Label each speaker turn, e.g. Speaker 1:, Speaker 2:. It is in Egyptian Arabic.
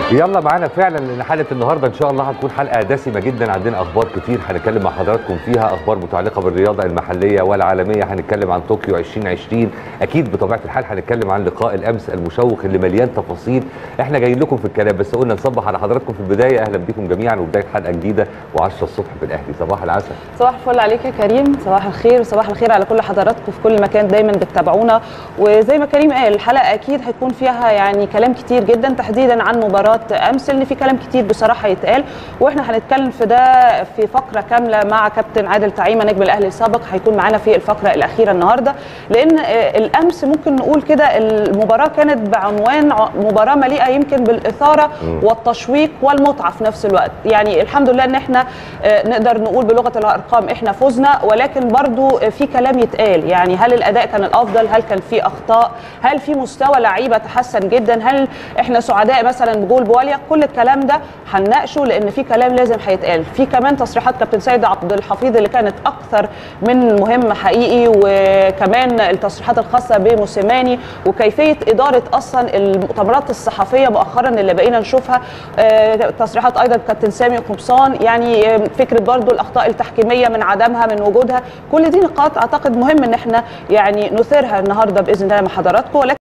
Speaker 1: يلا معانا فعلا لان حلقه النهارده ان شاء الله هتكون حلقه دسمه جدا عندنا اخبار كتير هنتكلم مع حضراتكم فيها اخبار متعلقه بالرياضه المحليه والعالميه هنتكلم عن طوكيو 2020 اكيد بطبيعه الحال هنتكلم عن لقاء الامس المشوق اللي مليان تفاصيل احنا جايين لكم في الكلام بس قلنا نصبح على حضراتكم في البدايه اهلا بكم جميعا وبدايه حلقه جديده و10 الصبح في الاهلي صباح العسل
Speaker 2: صباح الفل عليك يا كريم صباح الخير وصباح الخير على كل حضراتكم في كل مكان دايما بتتابعونا وزي ما كريم قال الحلقه اكيد هيكون فيها يعني كلام كتير جدا تحديدا عن مباراه امس لان في كلام كتير بصراحه يتقال واحنا هنتكلم في ده في فقره كامله مع كابتن عادل تعيمه نجم الاهلي السابق هيكون معانا في الفقره الاخيره النهارده لان الامس ممكن نقول كده المباراه كانت بعنوان مباراه مليئه يمكن بالاثاره والتشويق والمتعه في نفس الوقت يعني الحمد لله ان احنا نقدر نقول بلغه الارقام احنا فزنا ولكن برضو في كلام يتقال يعني هل الاداء كان الافضل هل كان في اخطاء هل في مستوى لعيبه تحسن جدا هل احنا سعداء مثلا بجول بواليا كل الكلام ده هنناقشه لان في كلام لازم هيتقال في كمان تصريحات كابتن سيد عبد الحفيظ اللي كانت اكثر من مهم حقيقي وكمان التصريحات الخاصه بموسيماني وكيفيه اداره اصلا المؤتمرات الصحفيه مؤخرا اللي بقينا نشوفها تصريحات ايضا كابتن سامي قمصان يعني فكره برضو الاخطاء التحكيميه من عدمها من وجودها كل دي نقاط اعتقد مهم ان احنا يعني نثيرها النهارده باذن الله مع حضراتكم